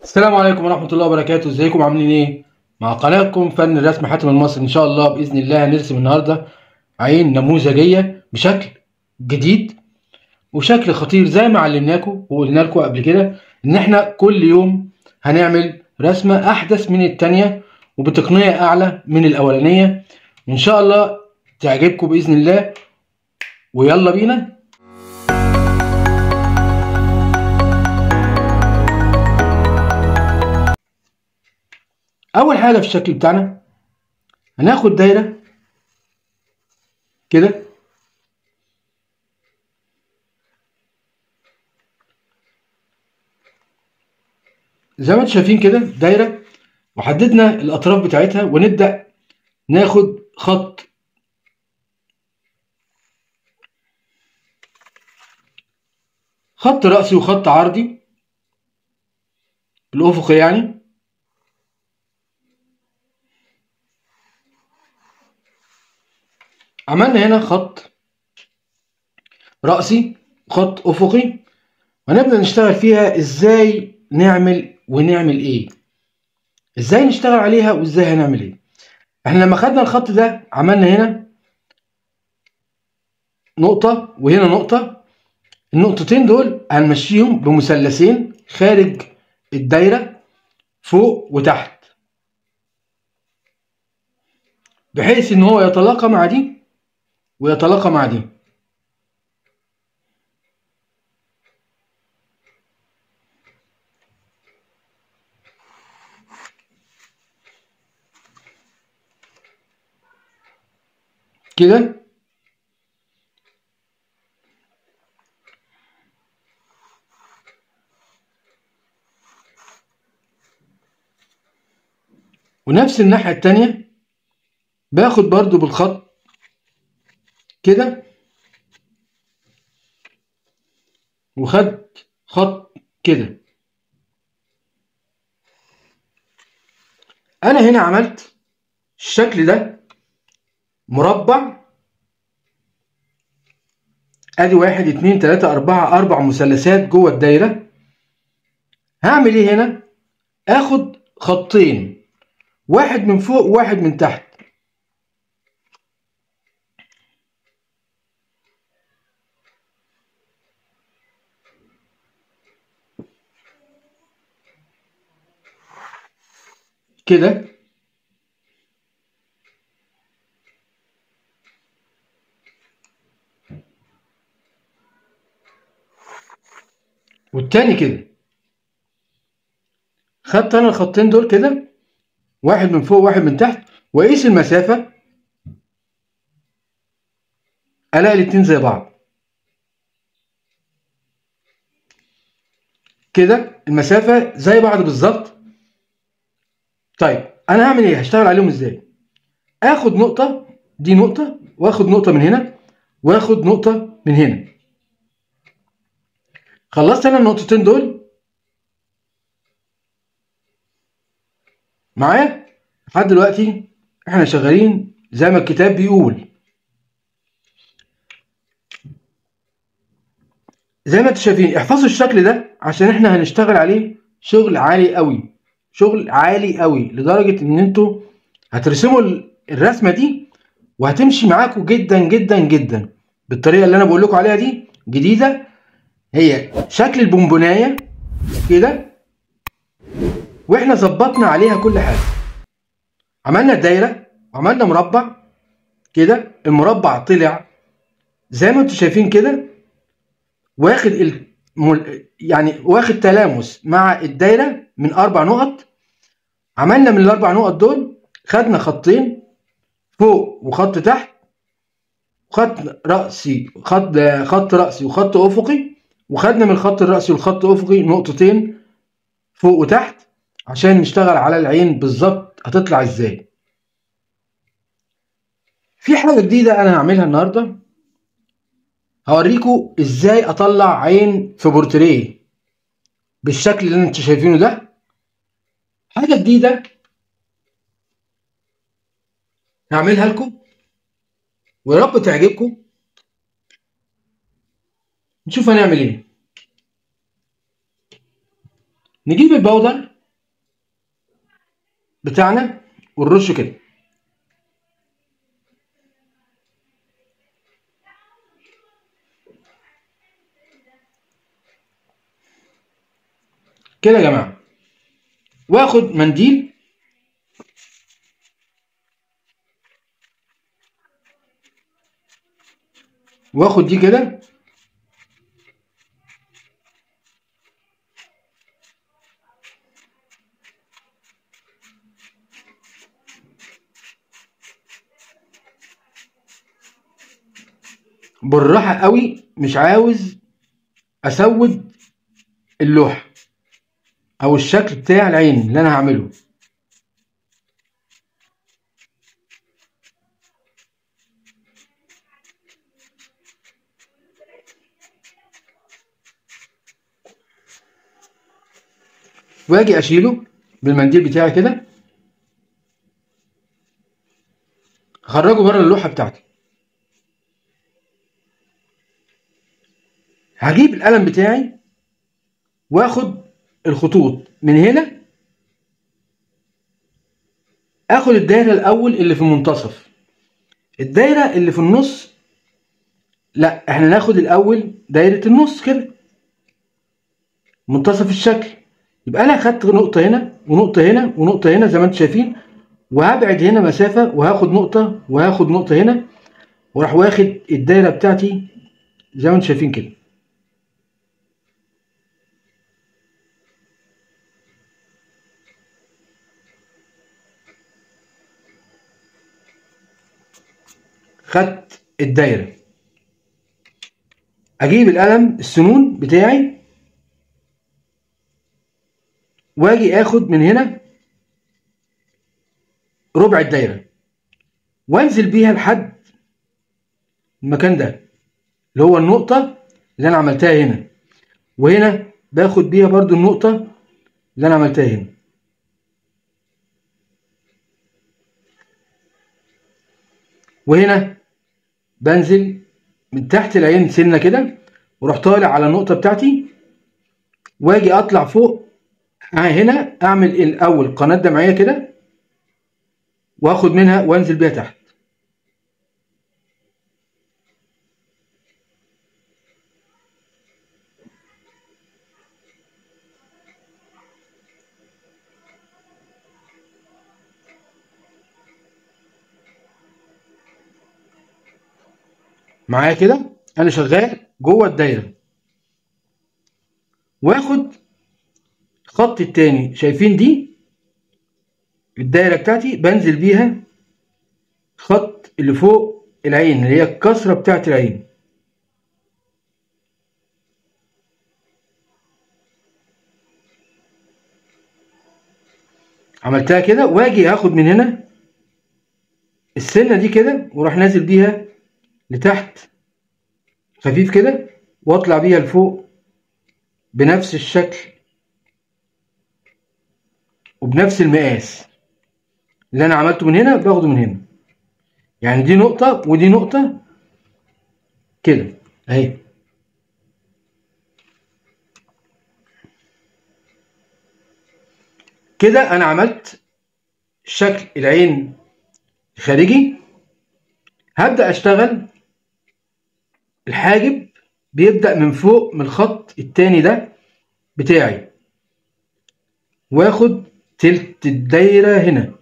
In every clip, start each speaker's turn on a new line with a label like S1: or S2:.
S1: السلام عليكم ورحمة الله وبركاته ازيكم عاملين ايه مع قناتكم فن الرسم حاتم المصري ان شاء الله بإذن الله هنرسم النهاردة عين نموذجية بشكل جديد وشكل خطير زي ما علمناكم وقلنا لكم قبل كده ان احنا كل يوم هنعمل رسمة احدث من التانية وبتقنية اعلى من الاولانية وان شاء الله تعجبكم بإذن الله ويلا بينا اول حاجه في الشكل بتاعنا هناخد دايره كده زي ما انتم شايفين كده دايره وحددنا الاطراف بتاعتها ونبدا ناخد خط خط رأسي وخط عرضي بالأفق يعني عملنا هنا خط رأسي خط أفقي وهنبدأ نشتغل فيها ازاي نعمل ونعمل ايه ازاي نشتغل عليها وازاي هنعمل ايه احنا لما خدنا الخط ده عملنا هنا نقطة وهنا نقطة النقطتين دول هنمشيهم بمثلثين خارج الدايرة فوق وتحت بحيث ان هو يتلاقى مع دي ويتلاقى مع دي كده ونفس الناحية التانية باخد برضو بالخط كده وخد خط كده انا هنا عملت الشكل ده مربع ادي واحد اتنين تلاتة اربعة اربع مثلثات جوه الدايرة هعمل ايه هنا اخد خطين واحد من فوق وواحد من تحت كده والتاني كده خدت انا الخطين دول كده واحد من فوق واحد من تحت واقيس المسافة الاقي الاتنين زي بعض كده المسافة زي بعض بالظبط طيب انا هعمل ايه هشتغل عليهم ازاي اخد نقطة دي نقطة واخد نقطة من هنا واخد نقطة من هنا خلصت انا النقطتين دول معايا لحد دلوقتي احنا شغالين زي ما الكتاب بيقول زي ما انتم شايفين احفظوا الشكل ده عشان احنا هنشتغل عليه شغل عالي قوي شغل عالي قوي لدرجة ان انتوا هترسموا الرسمة دي وهتمشي معاكم جدا جدا جدا بالطريقة اللي انا بقول لكم عليها دي جديدة هي شكل البونبوناية كده واحنا ظبطنا عليها كل حاجة عملنا دايرة وعملنا مربع كده المربع طلع زي ما انتم شايفين كده واخد المل... يعني واخد تلامس مع الدايرة من أربع نقط عملنا من الأربع نقط دول خدنا خطين فوق وخط تحت خط رأسي خط خط رأسي وخط أفقي وخدنا من الخط الرأسي والخط الأفقي نقطتين فوق وتحت عشان نشتغل على العين بالظبط هتطلع ازاي في حاجة جديدة أنا هعملها النهاردة هوريكم ازاي أطلع عين في بورتريه بالشكل اللي انتوا شايفينه ده حاجة جديدة هعملها لكم ويا رب تعجبكم نشوف هنعمل ايه نجيب البودر بتاعنا ونرشه كده كده يا جماعه واخد منديل واخد دي كده بالراحة قوي مش عاوز اسود اللوحة او الشكل بتاع العين اللي انا هعمله واجي اشيله بالمنديل بتاعي كده اخرجه بره اللوحه بتاعتي هجيب القلم بتاعي واخد الخطوط من هنا اخد الدايره الاول اللي في المنتصف الدايره اللي في النص لا احنا ناخد الاول دايره النص كده منتصف الشكل يبقى انا خدت نقطه هنا ونقطه هنا ونقطه هنا زي ما انتم شايفين وهبعد هنا مسافه وهاخد نقطه وهاخد نقطه هنا وراح واخد الدايره بتاعتي زي ما انتم شايفين كده خدت الدايره اجيب القلم السنون بتاعي واجي اخد من هنا ربع الدايره وانزل بيها لحد المكان ده اللي هو النقطه اللي انا عملتها هنا وهنا باخد بيها برضو النقطه اللي انا عملتها هنا وهنا بنزل من تحت العين سنه كده واروح طالع على النقطه بتاعتي واجي اطلع فوق هنا اعمل الاول قناه دمعيه كده واخد منها وانزل بيها تحت معايا كده انا شغال جوه الدايره واخد الخط التاني شايفين دي الدايره بتاعتي بنزل بيها خط اللي فوق العين اللي هي الكسره بتاعت العين عملتها كده واجي هاخد من هنا السنه دي كده واروح نازل بيها لتحت خفيف كده واطلع بيها لفوق بنفس الشكل وبنفس المقاس اللي انا عملته من هنا باخده من هنا يعني دي نقطة ودي نقطة كده اهي كده انا عملت شكل العين الخارجي هبدأ اشتغل الحاجب بيبدأ من فوق من الخط التاني ده بتاعي واخد تلت الدايرة هنا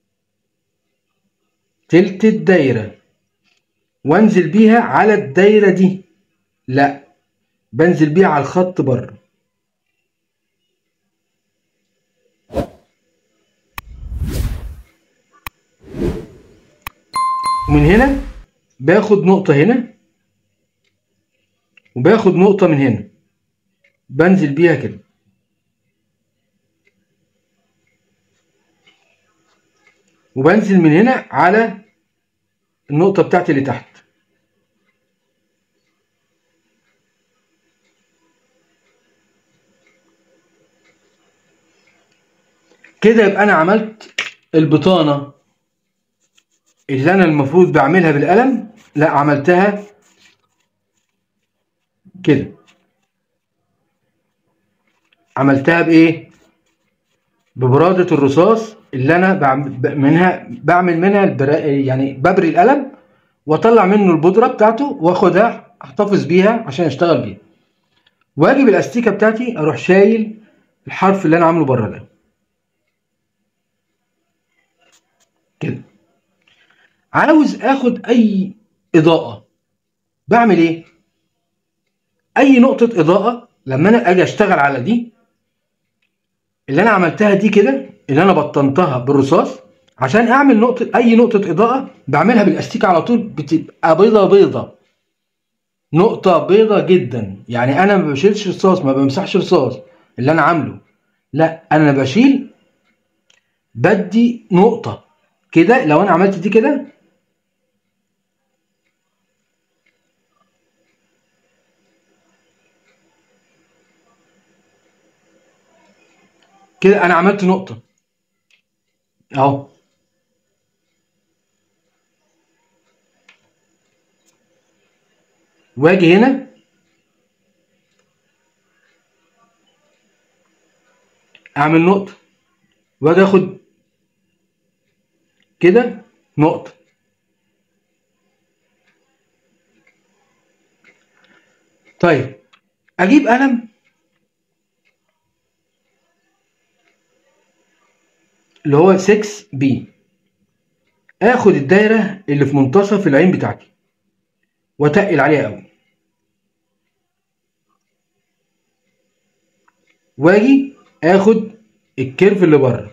S1: تلت الدايرة وانزل بيها على الدايرة دي لا بنزل بيها على الخط بره ومن هنا باخد نقطة هنا وباخد نقطة من هنا بنزل بيها كده وبنزل من هنا على النقطة بتاعتي اللي تحت كده يبقى انا عملت البطانة اللي انا المفروض بعملها بالقلم لا عملتها كده عملتها بايه ببرادة الرصاص اللي انا بعمل منها بعمل منها البرا... يعني ببري القلم واطلع منه البودرة بتاعته واخدها احتفظ بيها عشان اشتغل بيها واجي بالاستيكة بتاعتي اروح شايل الحرف اللي انا عامله بره ده كده عاوز اخد اي اضاءة بعمل ايه اي نقطة اضاءة لما انا اجي اشتغل على دي اللي انا عملتها دي كده اللي انا بطنتها بالرصاص عشان اعمل نقطة اي نقطة اضاءة بعملها بالاستيكة على طول بتبقى بيضة بيضة نقطة بيضة جدا يعني انا ما بشيلش رصاص ما بمسحش رصاص اللي انا عامله لا انا بشيل بدي نقطة كده لو انا عملت دي كده كده انا عملت نقطة اهو واجي هنا اعمل نقطة واجي اخد كده نقطة طيب اجيب قلم اللي هو 6 بي اخد الدايره اللي في منتصف العين بتاعتي واتقل عليها قوي واجي اخد الكيرف اللي بره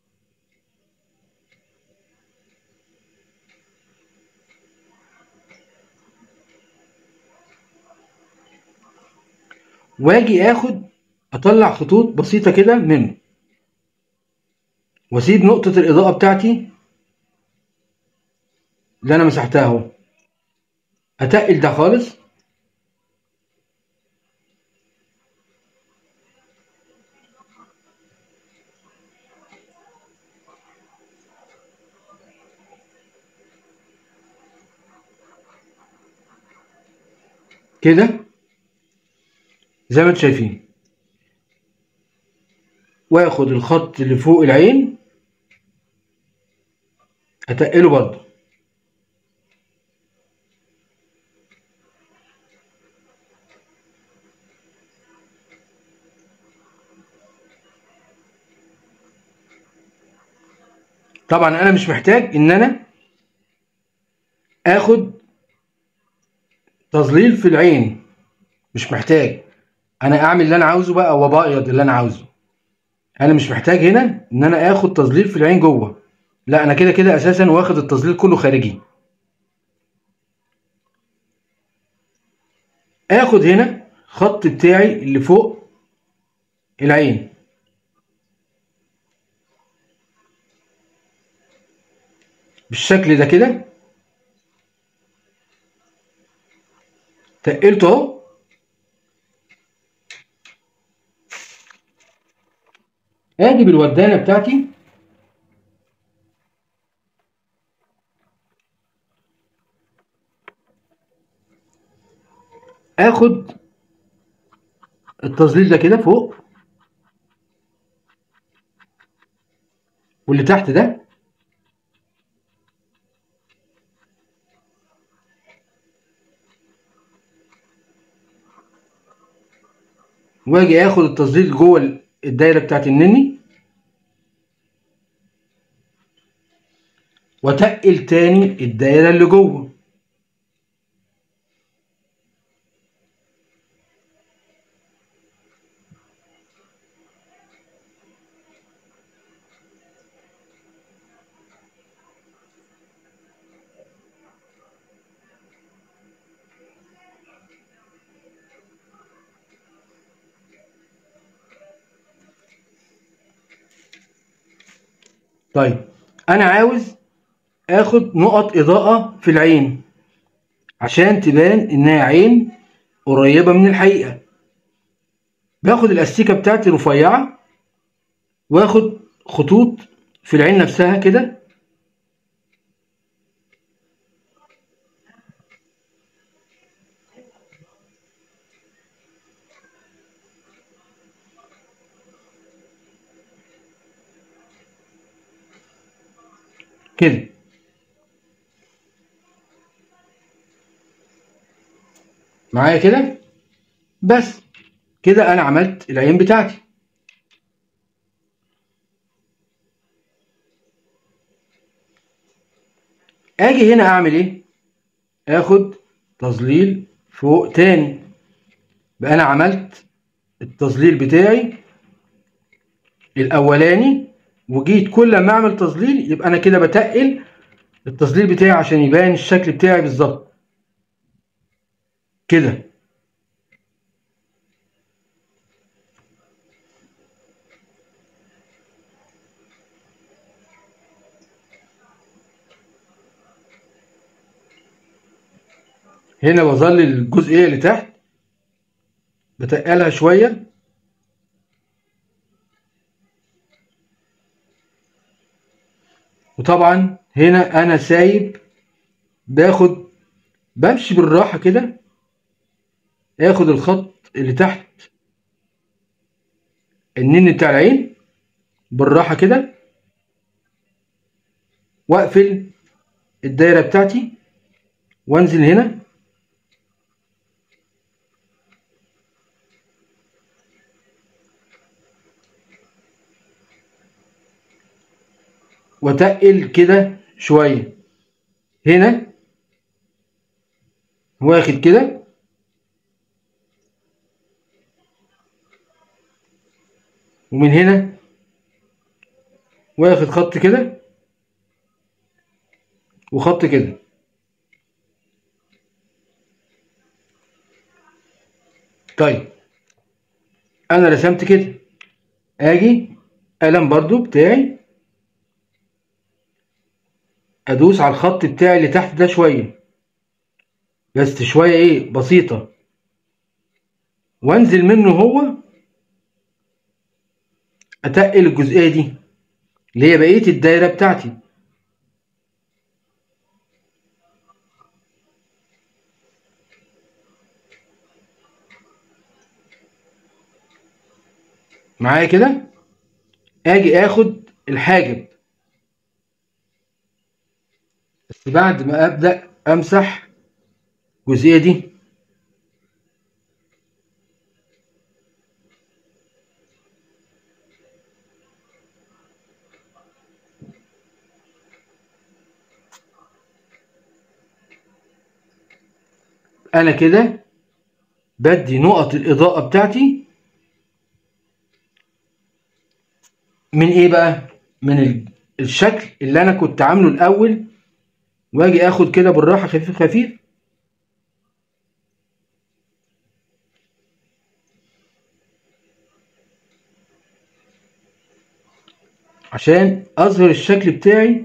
S1: واجي اخد اطلع خطوط بسيطه كده منه واسيب نقطة الإضاءة بتاعتي اللي أنا مسحتها أهو أتقل ده خالص كده زي ما انتم شايفين واخد الخط اللي فوق العين اتقله برضه طبعا انا مش محتاج ان انا اخد تظليل في العين مش محتاج انا اعمل اللي انا عاوزه بقى وابيض اللي انا عاوزه انا مش محتاج هنا ان انا اخد تظليل في العين جوه لا انا كده كده اساسا واخد التظليل كله خارجي اخد هنا خط بتاعي اللي فوق العين بالشكل ده كده تقلته اهو اجي بالودانه بتاعتي اخد التظليل ده كده فوق واللي تحت ده واجي اخد التظليل جوه الدايره بتاعت النني واتقل تاني الدايره اللي جوه طيب انا عاوز اخد نقط اضاءة في العين عشان تبان انها عين قريبة من الحقيقة باخد الاستيكة بتاعتي رفيعة واخد خطوط في العين نفسها كده كده معايا كده بس كده انا عملت العين بتاعتي اجي هنا اعمل ايه اخد تظليل فوق تاني بقى انا عملت التظليل بتاعي الاولاني وجيت كل ما اعمل تظليل يبقى انا كده بتقل التظليل بتاعي عشان يبان الشكل بتاعي بالظبط كده هنا بظلل الجزئية اللي تحت بتقلها شوية وطبعا هنا انا سايب باخد بمشي بالراحة كده اخد الخط اللي تحت النن بتاع العين بالراحة كده واقفل الدايرة بتاعتي وانزل هنا وتقل كده شوية هنا واخد كده ومن هنا واخد خط كده وخط كده طيب انا رسمت كده اجي قلم برضو بتاعي ادوس على الخط بتاعي اللي تحت ده شويه بس شويه ايه بسيطه وانزل منه هو اتقل الجزئيه دي اللي هي بقيه الدايره بتاعتي معايا كده اجي اخد الحاجب بس بعد ما ابدا امسح الجزئيه دي انا كده بدي نقط الاضاءه بتاعتي من ايه بقى من ال- الشكل اللي انا كنت عامله الاول واجي اخد كده بالراحه خفيف خفيف عشان اظهر الشكل بتاعي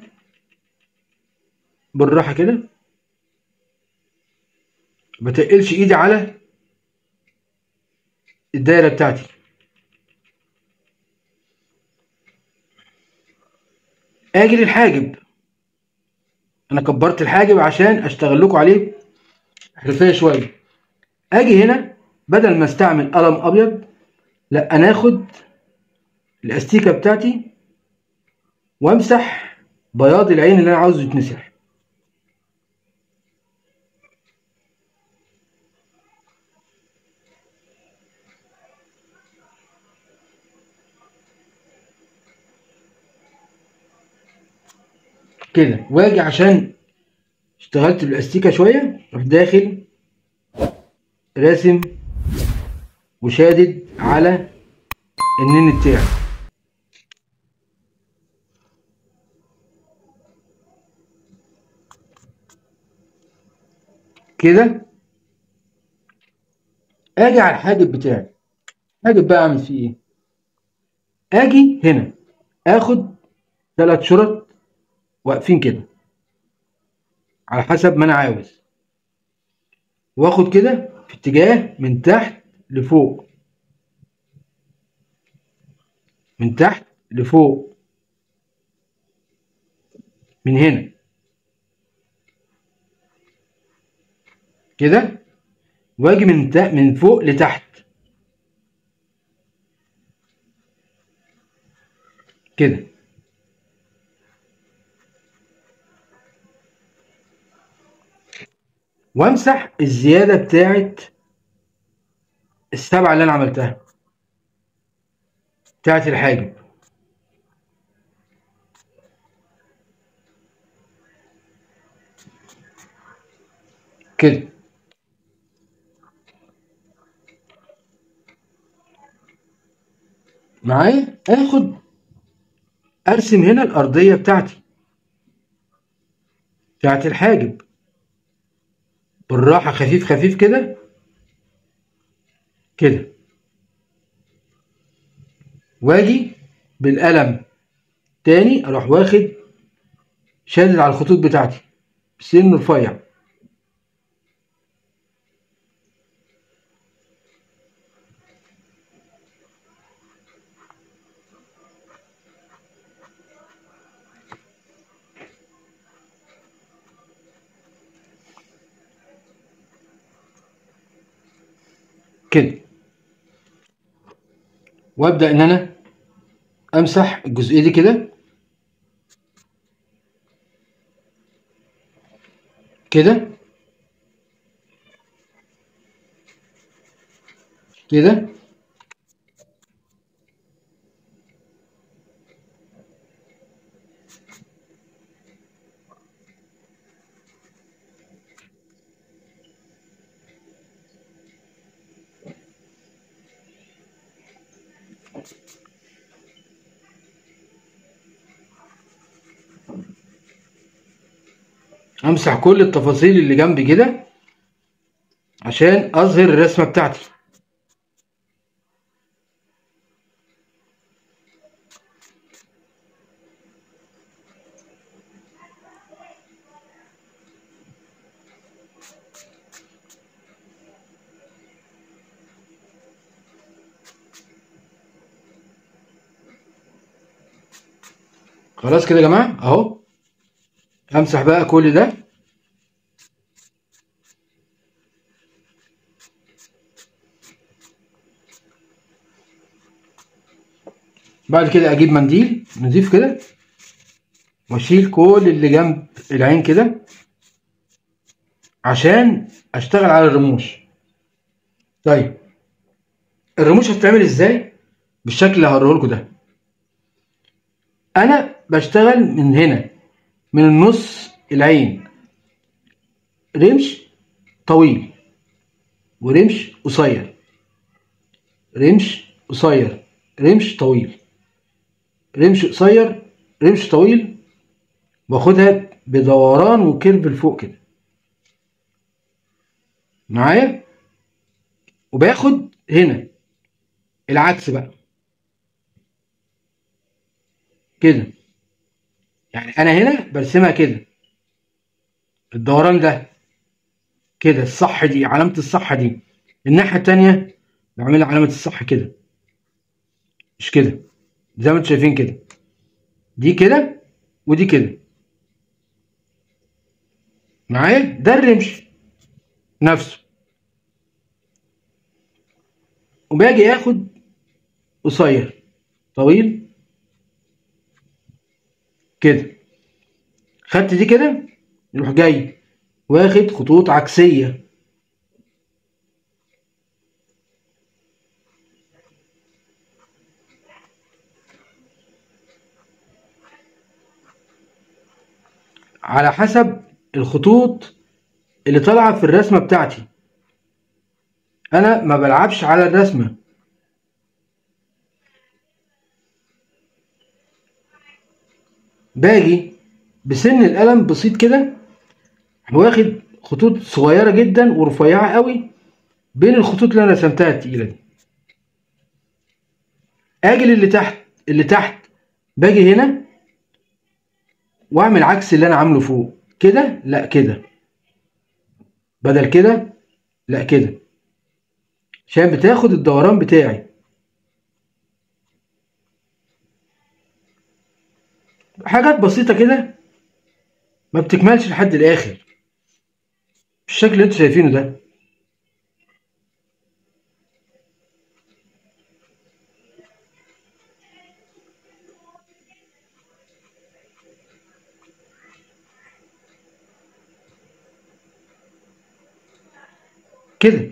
S1: بالراحه كده بتقلش ايدي على الدايره بتاعتي اجي للحاجب انا كبرت الحاجب عشان اشتغل لكم عليه حرفيه شويه اجي هنا بدل ما استعمل قلم ابيض لا انا اخد الاستيكه بتاعتي وامسح بياض العين اللي انا عاوزه يتمسح كده واجي عشان اشتغلت بالاستيكه شويه اروح داخل راسم وشادد على النن بتاعي كده اجي على الحاجب بتاعي الحاجب بقى اعمل فيه ايه اجي هنا اخد ثلاث شرط واقفين كده على حسب ما انا عاوز واخد كده في اتجاه من تحت لفوق من تحت لفوق من هنا كده واجي من تحت من فوق لتحت كده وامسح الزياده بتاعت السبعه اللي انا عملتها بتاعت الحاجب كده معايا اخد ارسم هنا الارضيه بتاعتي بتاعت الحاجب بالراحه خفيف خفيف كده كده واجي بالقلم تاني اروح واخد شادد على الخطوط بتاعتي بسن رفيع كده وابدا ان انا امسح الجزئيه دي كده كده كده امسح كل التفاصيل اللي جنبي كده عشان اظهر الرسمه بتاعتي خلاص كده يا جماعه اهو امسح بقى كل ده بعد كده اجيب منديل نضيف كده واشيل كل اللي جنب العين كده عشان اشتغل على الرموش طيب الرموش هتتعمل ازاي بالشكل اللي هوريه لكم ده انا بشتغل من هنا من النص العين رمش طويل ورمش قصير رمش قصير رمش طويل رمش قصير رمش طويل باخدها بدوران وكيرف لفوق كده معايا وباخد هنا العكس بقى كده يعني انا هنا برسمها كده الدوران ده كده الصح دي علامة الصح دي الناحية التانية بعملها علامة الصح كده مش كده زي ما انتم شايفين كده دي كده ودي كده معايا ده الرمش نفسه وباجي اخد قصير طويل كده خدت دي كده يروح جاي واخد خطوط عكسية على حسب الخطوط اللي طالعة في الرسمة بتاعتي أنا ما بلعبش على الرسمة باجي بسن القلم بسيط كده واخد خطوط صغيرة جدا ورفيعة قوي بين الخطوط اللي أنا رسمتها التقيلة دي أجي اللي تحت اللي تحت باجي هنا وأعمل عكس اللي أنا عامله فوق كده لا كده بدل كده لا كده عشان بتاخد الدوران بتاعي حاجات بسيطة كده ما بتكملش لحد الآخر بالشكل اللي انتوا شايفينه ده كده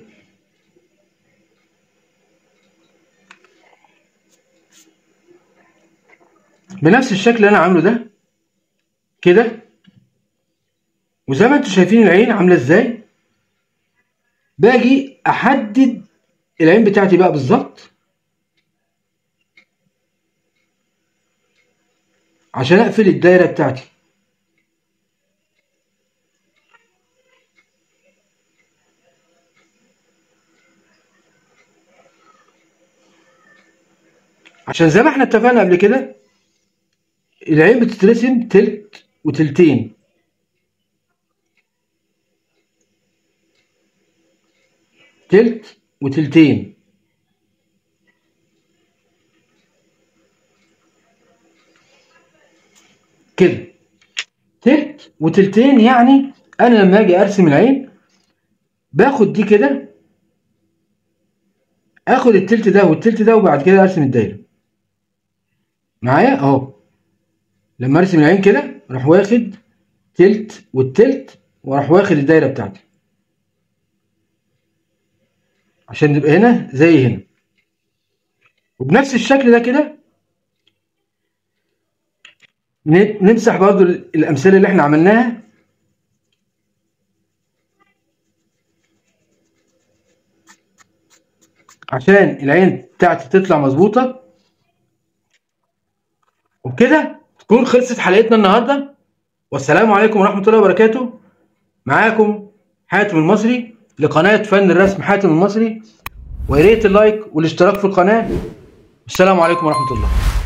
S1: بنفس الشكل اللي انا عامله ده كده وزي ما انتم شايفين العين عامله ازاي باجي احدد العين بتاعتي بقى بالظبط عشان اقفل الدايره بتاعتي عشان زي ما احنا اتفقنا قبل كده العين بتترسم تلت وتلتين تلت وتلتين كده تلت وتلتين يعني انا لما اجي ارسم العين باخد دي كده اخد التلت ده والتلت ده وبعد كده ارسم الدايره معايا اهو لما ارسم العين كده اروح واخد تلت والتلت واروح واخد الدايره بتاعتي عشان نبقى هنا زي هنا وبنفس الشكل ده كده نمسح برضو الامثله اللي احنا عملناها عشان العين بتاعتي تطلع مظبوطه وبكده تكون خلصت حلقتنا النهارده والسلام عليكم ورحمه الله وبركاته معاكم حاتم المصري لقناه فن الرسم حاتم المصري ويا ريت اللايك والاشتراك في القناه السلام عليكم ورحمه الله